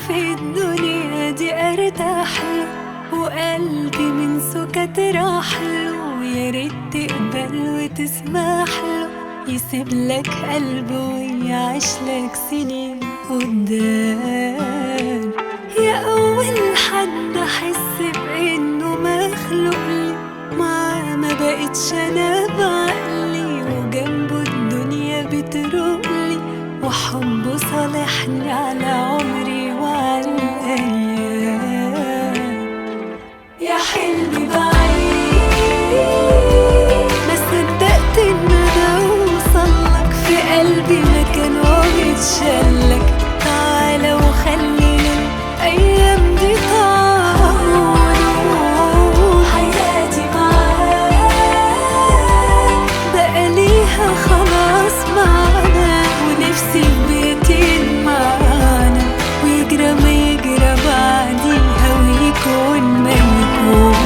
في الدنيا دي ارتاح له وقلبي من سكت راح له ويا ريت تقبل وتسمح له يسيب لك قلبه ويعيش لك سنين قدام يا اول حد احس بانه مخلوق لي معاه ما بقتش انا بعقلي وجنبه الدنيا بتروقلي وحبه صالحني على عمري وعلى الايام يا حلمي بعيد ما صدقت ان انا اوصلك في قلبي مكان ومتشلك تعالى وخلينا الايام دي طول حياتي معاك بقى ليها خلاص معانا ونفسي في بيتين معانا ويجرى ما يجرى بعديها ويكون ما يكون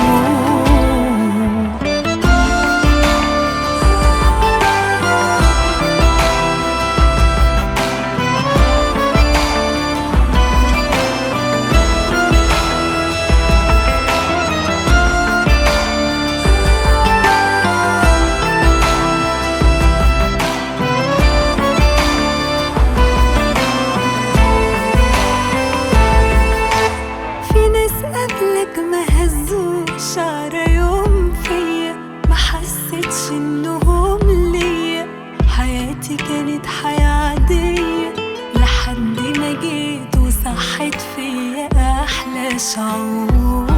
في ناس قبلك ما هزوش على يوم فيا ما حسيتش انهم ليا حياتي كانت حياة عادية لحد ما جيت وصحت فيا احلى شعور